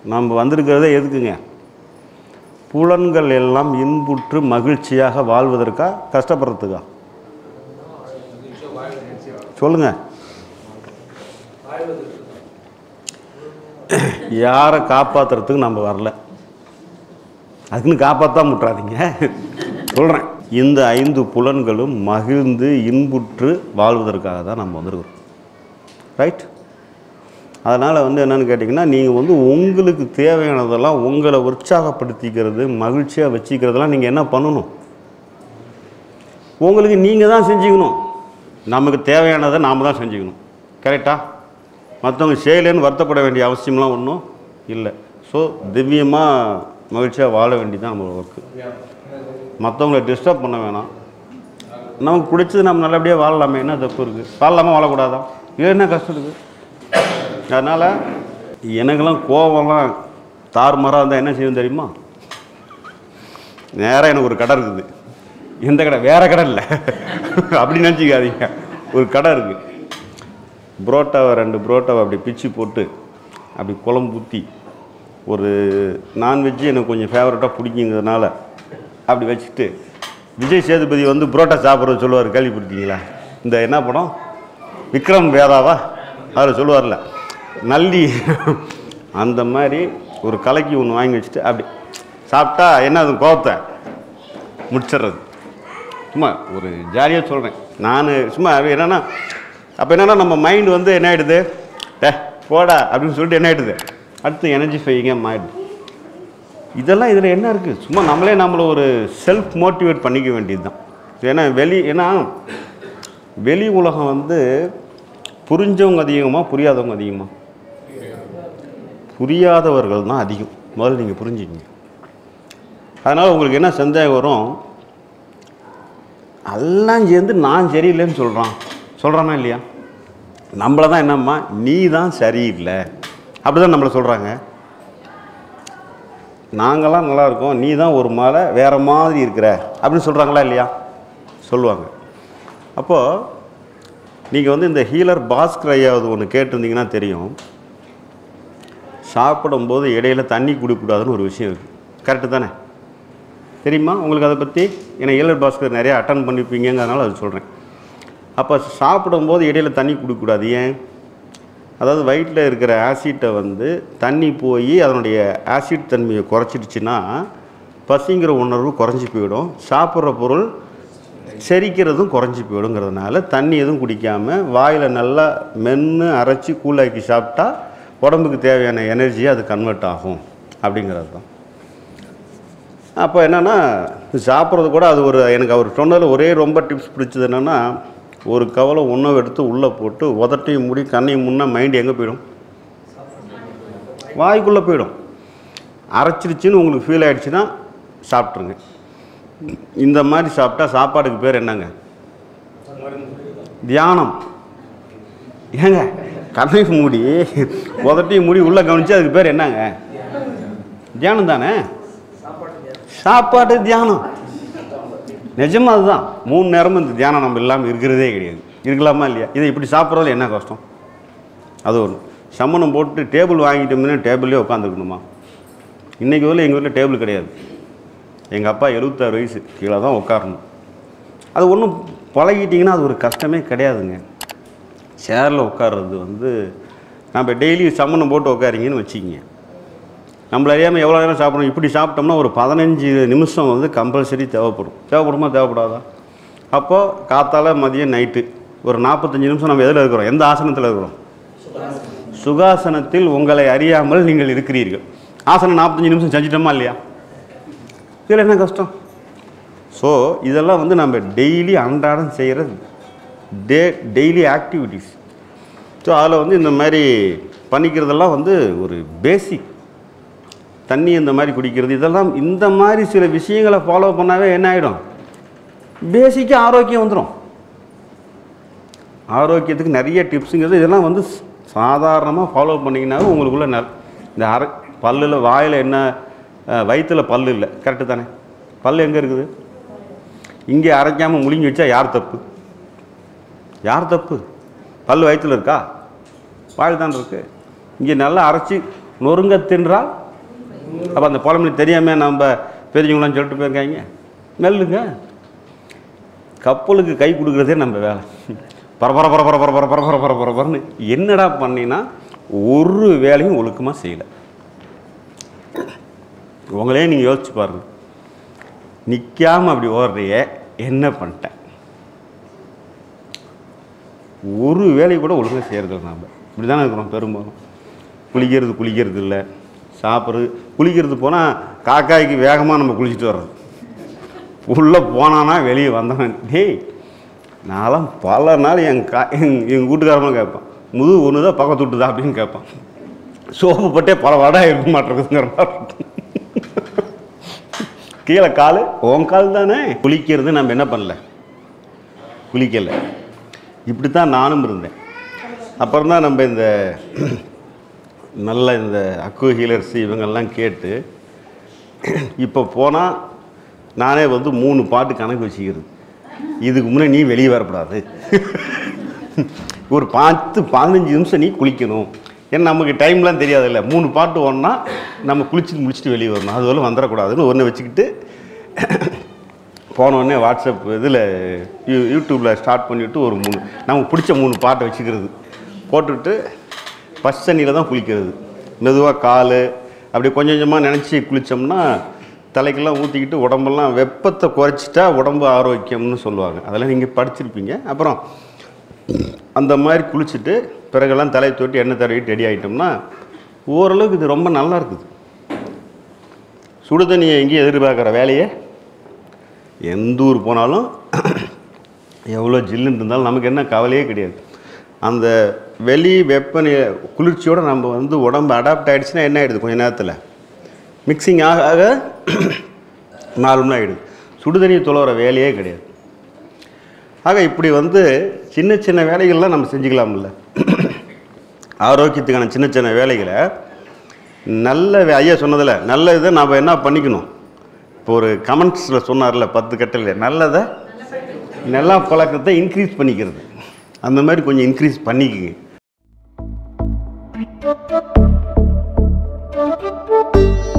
நம்ம வந்திருக்கிறதே எதுக்குங்க புலன்கள் எல்லாம் இன்புற்று மகிழ்ச்சியாக வாழ்வதற்கா கஷ்டப்படுறதுக்கா சொல்லுங்க யாரை காப்பாத்துறதுக்கு நம்ம வரல அதுக்குன்னு காப்பாற்றாம விட்றாதீங்க சொல்கிறேன் இந்த ஐந்து புலன்களும் மகிழ்ந்து இன்புற்று வாழ்வதற்காக தான் நம்ம வந்திருக்கிறோம் ரைட் அதனால் வந்து என்னென்னு கேட்டிங்கன்னா நீங்கள் வந்து உங்களுக்கு தேவையானதெல்லாம் உங்களை உற்சாகப்படுத்திக்கிறது மகிழ்ச்சியாக வச்சுக்கிறதெல்லாம் நீங்கள் என்ன பண்ணணும் உங்களுக்கு நீங்கள் தான் செஞ்சுக்கணும் நமக்கு தேவையானதை நாம் தான் செஞ்சுக்கணும் கரெக்டா மற்றவங்க செய்யலைன்னு வருத்தப்பட வேண்டிய அவசியம்லாம் ஒன்றும் இல்லை ஸோ திவ்யமாக மகிழ்ச்சியாக வாழ வேண்டியது நம்ம ஒர்க்கு மற்றவங்கள டிஸ்டர்ப் பண்ண வேணாம் நமக்கு பிடிச்சது நம்ம நல்லபடியாக வாழலாமே என்ன தப்பு இருக்குது வாழலாமா வாழக்கூடாதா இது என்ன கஷ்டம் இருக்குது அதனால் எனக்கெல்லாம் கோவம்லாம் தாறுமாறாக இருந்தால் என்ன செய்யும் தெரியுமா நேராக எனக்கு ஒரு கடை இருக்குது எந்த கடை வேற கடை இல்லை அப்படி நினச்சிக்காதீங்க ஒரு கடை இருக்குது புரோட்டாவை ரெண்டு புரோட்டாவை அப்படி பிச்சு போட்டு அப்படி குழம்பு ஊற்றி ஒரு நான்வெஜ்ஜு எனக்கு கொஞ்சம் ஃபேவரட்டாக பிடிக்குங்கிறதுனால அப்படி வச்சுட்டு விஜய் சேதுபதி வந்து புரோட்டா சாப்பிட்றது சொல்லுவார் கேள்விப்பட்டீங்களா இந்த என்ன படம் விக்ரம் வேதாவா அவர் சொல்லுவார்ல நல்லி அந்த மாதிரி ஒரு கலக்கி ஒன்று வாங்கி வச்சுட்டு அப்படி சாப்பிட்டா என்ன அது கோவத்தை முடிச்சிடுறது சும்மா ஒரு ஜாலியாக சொல்கிறேன் நான் சும்மா அது என்னென்னா அப்போ என்னென்னா நம்ம மைண்ட் வந்து என்ன ஆகிடுது டே போடா அப்படின்னு சொல்லிட்டு என்ன ஆகிடுது அடுத்து எனர்ஜி ஃபைவிங்காக மாறிடுது இதெல்லாம் இதில் என்ன இருக்குது சும்மா நம்மளே நம்மளை ஒரு செல்ஃப் மோட்டிவேட் பண்ணிக்க வேண்டியது தான் ஏன்னா வெளி ஏன்னா வெளி உலகம் வந்து புரிஞ்சவங்க அதிகமாக புரியாதவங்க அதிகமாக புரியாதவர்கள் தான் அதிகம் முதல்ல நீங்கள் புரிஞ்சுக்கிங்க அதனால் உங்களுக்கு என்ன சந்தேகம் வரும் எல்லாம் சேர்ந்து நான் சரியில்லைன்னு சொல்கிறான் சொல்கிறானா இல்லையா நம்மளை தான் என்னம்மா நீ தான் சரியில்லை அப்படி தான் நம்மளை சொல்கிறாங்க நாங்களாம் நல்லா இருக்கோம் நீ தான் ஒரு மாலை வேறு மாதிரி இருக்கிற அப்படின்னு சொல்கிறாங்களா இல்லையா சொல்லுவாங்க அப்போது நீங்கள் வந்து இந்த ஹீலர் பாஸ்கர் ஐயாவது ஒன்று கேட்டிருந்தீங்கன்னா தெரியும் சாப்பிடும்போது இடையில தண்ணி குடிக்கக்கூடாதுன்னு ஒரு விஷயம் இருக்குது கரெக்டு தானே தெரியுமா உங்களுக்கு அதை பற்றி ஏன்னா ஹீலர் பாஸ்கர் நிறைய அட்டன் பண்ணிப்பீங்கங்கிறதுனால அது சொல்கிறேன் அப்போ சாப்பிடும்போது இடையில தண்ணி குடிக்கக்கூடாது ஏன் அதாவது வயிற்றில் இருக்கிற ஆசிட்டை வந்து தண்ணி போய் அதனுடைய ஆசிட் தன்மையை குறைச்சிடுச்சுன்னா பசிங்கிற உணர்வு குறைஞ்சி போயிடும் சாப்பிட்ற பொருள் செரிக்கிறதும் குறைஞ்சி போயிடுங்கிறதுனால தண்ணி எதுவும் குடிக்காமல் வாயில் நல்லா மென்று அரைச்சி கூழாக்கி சாப்பிட்டா உடம்புக்கு தேவையான எனர்ஜியை அது கன்வெர்ட் ஆகும் அப்படிங்கிறது தான் அப்போ என்னென்னா சாப்பிட்றது கூட அது ஒரு எனக்கு அவர் சொன்னதில் ஒரே ரொம்ப டிப்ஸ் பிடிச்சது என்னென்னா ஒரு கவலை உணவு எடுத்து உள்ளே போட்டு உதட்டையும் மூடி கண்ணையும் முன்னே மைண்டு எங்கே போயிடும் வாய்க்குள்ளே போயிடும் அரைச்சிருச்சுன்னு உங்களுக்கு ஃபீல் ஆயிடுச்சுன்னா சாப்பிட்ருங்க இந்த மாதிரி சாப்பிட்டா சாப்பாடுக்கு பேர் என்னங்க தியானம் ஏங்க கண்ணை மூடி உதட்டையும் மூடி உள்ளே கவனிச்சு அதுக்கு பேர் என்னங்க தியானம் தானே சாப்பாடு தியானம் நிஜமா அதுதான் மூணு நேரமும் இந்த தியானம் நம்ம இல்லாமல் இருக்கிறதே கிடையாது இருக்கலாமா இல்லையா இதை இப்படி சாப்பிட்றதுல என்ன கஷ்டம் அது ஒன்று சம்மணம் போட்டு டேபிள் வாங்கிட்டோம்னா டேபிள்லேயே உட்காந்துருக்கணுமா இன்றைக்கி வரல எங்கள் வீட்டில் டேபிள் கிடையாது எங்கள் அப்பா எழுபத்தாறு வயசு கீழே தான் உட்காரணும் அது ஒன்றும் பழகிட்டிங்கன்னா அது ஒரு கஷ்டமே கிடையாதுங்க சேரில் உட்கார்றது வந்து நம்ம டெய்லி சம்மணம் போட்டு உட்காரிங்கன்னு வச்சுக்கிங்க நம்மள அறியாமல் எவ்வளோ நேரம் சாப்பிடணும் இப்படி சாப்பிட்டோம்னா ஒரு பதினஞ்சு நிமிஷம் வந்து கம்பல்சரி தேவைப்படும் தேவைப்படுமா தேவைப்படாதா அப்போது காத்தால மதியம் நைட்டு ஒரு நாற்பத்தஞ்சு நிமிஷம் நம்ம எதில் இருக்கிறோம் எந்த ஆசனத்தில் இருக்கிறோம் சுகாசனத்தில் உங்களை அறியாமல் நீங்கள் இருக்கிறீர்கள் ஆசனம் நாற்பத்தஞ்சு நிமிஷம் செஞ்சிட்டோமா இல்லையா இதில் என்ன கஷ்டம் ஸோ இதெல்லாம் வந்து நம்ம டெய்லி அன்றாடம் செய்கிற டே டெய்லி ஆக்டிவிட்டீஸ் ஸோ அதில் வந்து இந்த மாதிரி பண்ணிக்கிறதெல்லாம் வந்து ஒரு பேசிக் தண்ணி இந்த மாதிரி குடிக்கிறது இதெல்லாம் இந்த மாதிரி சில விஷயங்களை ஃபாலோ பண்ணாவே என்ன ஆகிடும் பேசிக்காக ஆரோக்கியம் வந்துடும் ஆரோக்கியத்துக்கு நிறைய டிப்ஸுங்கிறது இதெல்லாம் வந்து சாதாரணமாக ஃபாலோ பண்ணிங்கனாவே உங்களுக்குள்ள ந இந்த அர பல்லில் வாயில் என்ன வயிற்றில் பல்லு இல்லை கரெக்டு தானே பல் எங்கே இருக்குது இங்கே அரைக்காமல் முழுங்கி வச்சா யார் தப்பு யார் தப்பு பல் வயிற்றில் இருக்கா வாயில் தான் இருக்குது இங்கே நல்லா அரைச்சி நொறுங்க தின்றால் அப்போ அந்த பழமொழி தெரியாமல் நம்ம பெரியவங்களாம் சொல்லிட்டு போயிருக்காங்க மெல்லுங்க கப்பலுக்கு கை கொடுக்குறதே நம்ம வேலை பரபர பரபர பரபர பரபர பரபர பரபரன்னு என்னடா பண்ணினா ஒரு வேலையும் ஒழுக்கமாக செய்யலை உங்களே நீங்கள் யோசிச்சு பாருங்க நிற்காம அப்படி ஓடுறைய என்ன பண்ணிட்டேன் ஒரு வேலையை கூட ஒழுங்காக செய்கிறது நாம் இப்படி தானே இருக்கிறோம் பெரும்பாலும் குளிக்கிறது குளிக்கிறது இல்லை சாப்பிட்றது குளிக்கிறது போனால் காக்காய்க்கு வேகமாக நம்ம குளிச்சுட்டு வர்றது உள்ளே போனானா வெளியே வந்தவன் டேய் நான்லாம் பல நாள் என் கா எங் எங்கள் வீட்டுக்காரங்களும் கேட்பான் முது ஒன்று தான் பக்கத்து விட்டுதா அப்படின்னு கேட்பான் சோப்பு பட்டே பல வடாக இருக்க மாட்டேங்குதுங்கிற மாதிரி இருக்கும் கீழே கால் உன் கால் தானே குளிக்கிறது நம்ம என்ன பண்ணல குளிக்கலை இப்படி தான் நானும் இருந்தேன் அப்புறம் தான் நம்ம இந்த நல்ல இந்த அக்கு ஹீலர்ஸ் இவங்கெல்லாம் கேட்டு இப்போ போனால் நானே வந்து மூணு பாட்டு கணக்கு வச்சுக்கிறது இதுக்கு முன்னே நீ வெளியே வரக்கூடாது ஒரு பத்து பதினஞ்சு நிமிஷம் நீ குளிக்கணும் ஏன்னா நமக்கு டைம்லாம் தெரியாதுல்ல மூணு பாட்டு ஒன்றா நம்ம குளிச்சுட்டு முடிச்சுட்டு வெளியே வரணும் அது வரலும் வந்துடக்கூடாதுன்னு ஒன்று வச்சுக்கிட்டு போன உடனே வாட்ஸ்அப் இதில் யூ யூடியூப்பில் ஸ்டார்ட் பண்ணிவிட்டு ஒரு மூணு நமக்கு பிடிச்ச மூணு பாட்டை வச்சுக்கிறது போட்டுவிட்டு ஃபஸ்ட் தண்ணியில் தான் குளிக்கிறது மெதுவாக கால் அப்படி கொஞ்சம் கொஞ்சமாக நினச்சி குளித்தோம்னா தலைக்கெல்லாம் ஊற்றிக்கிட்டு உடம்பெல்லாம் வெப்பத்தை குறைச்சிட்டா உடம்பு ஆரோக்கியம்னு சொல்லுவாங்க அதெல்லாம் நீங்கள் படிச்சிருப்பீங்க அப்புறம் அந்த மாதிரி குளிச்சுட்டு பிறகெல்லாம் தலையை தொட்டி எண்ணெய் தடவிட்டு ரெடி ஆகிட்டோம்னா ஓரளவுக்கு இது ரொம்ப நல்லா இருக்குது சுடு தண்ணியை எங்கேயும் எதிர்பார்க்குற வேலையை எந்த ஊர் போனாலும் எவ்வளோ ஜில்லுன்னு இருந்தாலும் நமக்கு என்ன கவலையே கிடையாது அந்த வெளி வெப்பநிலை குளிர்ச்சியோடு நம்ம வந்து உடம்பு அடாப்ட் ஆகிடுச்சுன்னா என்ன ஆகிடுது கொஞ்ச நேரத்தில் மிக்சிங் ஆக ஆக நார்மலாக ஆகிடுது சுடு தண்ணி துளவுற வேலையே கிடையாது ஆக இப்படி வந்து சின்ன சின்ன வேலைகள்லாம் நம்ம செஞ்சுக்கலாம்ல ஆரோக்கியத்துக்கான சின்ன சின்ன வேலைகளை நல்ல வே- ஐயா சொன்னதில் நல்ல இதை நாம் என்ன பண்ணிக்கணும் இப்போ ஒரு கமெண்ட்ஸில் சொன்னார்ல பத்து கட்டளை நல்லதை நல்ல பழக்கத்தை இன்க்ரீஸ் பண்ணிக்கிறது அந்த மாதிரி கொஞ்சம் இன்க்ரீஸ் பண்ணிக்கங்க Thank you.